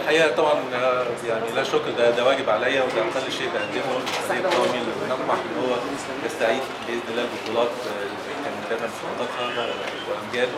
الحقيقه طبعا آه، يعني لا شكر ده ده واجب عليا وده اقل شيء بقدمه للفريق القومي اللي بنطمح ان هو يستعيد باذن الله البطولات آه، اللي كان دايما في خططها وامجاده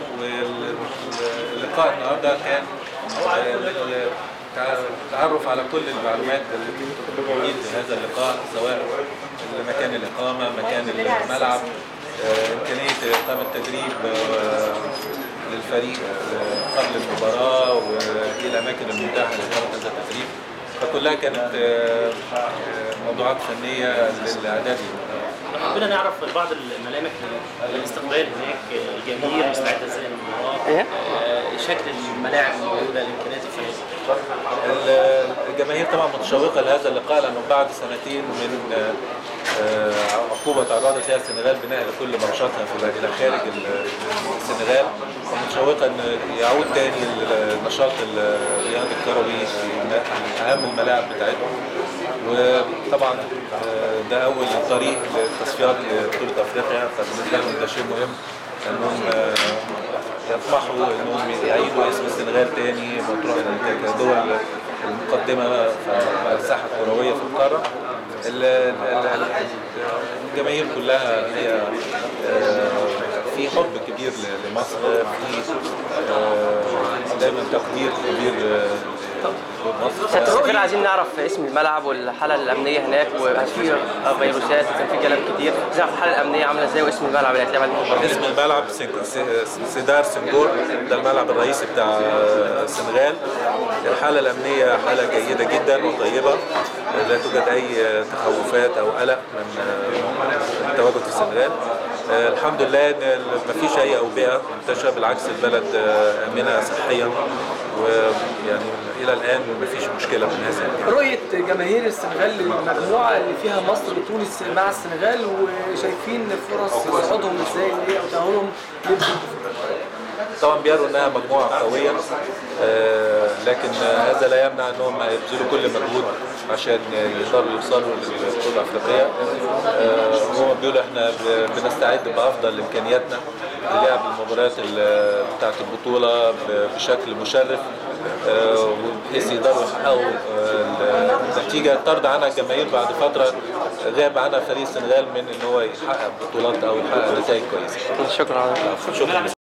واللقاء النهارده كان آه، لل- تع- تعرف على كل المعلومات اللي تريد هذا اللقاء سواء مكان الاقامه مكان الملعب آه، امكانيه اقامه تدريب آه، للفريق آه، قبل المباراه وايه الاماكن المتاحه لاقامه هذا التدريب فكلها كانت آه، آه، موضوعات فنيه للاعداد للمباراة. حبينا نعرف بعض الملامح للاستقبال هناك الجماهير مستعده ازاي للمباراه إيه؟ آه، شكل الملاعب الموجوده الامكانيات الفنيه ال- الجماهير طبعا متشوقه لهذا اللقاء لانه بعد سنتين من آه، آه، عقوبه تعرضت لها السنغال بناء لكل ماتشاتها في الى خارج ال- السنغال متشوقه ان يعود تاني النشاط الرياضي الكروي في م- اهم الملاعب بتاعتهم وطبعا آه، ده اول طريق للتصفيات لبطوله افريقيا فبالنسبه لهم ده شيء مهم انهم آه، يطمحوا انهم يعيدوا اسم السنغال تاني مطروح كدول المقدمه في الساحه الكرويه في القاره ال- ال- ال- الجماهير كلها هي آه، في حب كبير ل- لمصر في آه، دايما تقدير كبير آه، لمصر سيادة السفير عايزين نعرف اسم الملعب والحالة الأمنية هناك وهل في فيروسات وكان في كلام كتير عايزين نعرف الحالة الأمنية عاملة ازاي واسم الملعب اللي هيتلعب عليه المباراة اسم الملعب سنج- س- سيدار سنجور ده الملعب الرئيسي بتاع السنغال الحالة الأمنية حالة جيدة جدا وطيبة لا توجد أي تخوفات أو قلق من من التواجد في السنغال آه، الحمد لله ان ما فيش اي اوبئه منتشره بالعكس البلد آه، امنه صحيا ويعني الى الان ما فيش مشكله من هذا الجانب. رؤية جماهير السنغال للمجموعة اللي فيها مصر وتونس مع السنغال وشايفين فرص صعودهم ازاي ليه او تأهلهم للبطولة. طبعا بيروا انها مجموعه قويه آه، لكن آه، هذا لا يمنع انهم يبذلوا كل مجهود عشان يقدروا يوصلوا للبطوله الافريقيه آه، هم بيقولوا احنا ب- بنستعد بافضل امكانياتنا للعب المباريات ال- بتاعه البطوله ب- بشكل مشرف آه، بحيث يقدروا يحققوا آه، النتيجه ترضى عنها الجماهير بعد فتره غاب عنها فريق السنغال من ان هو يحقق بطولات او يحقق نتائج كويسه شكرا شكرا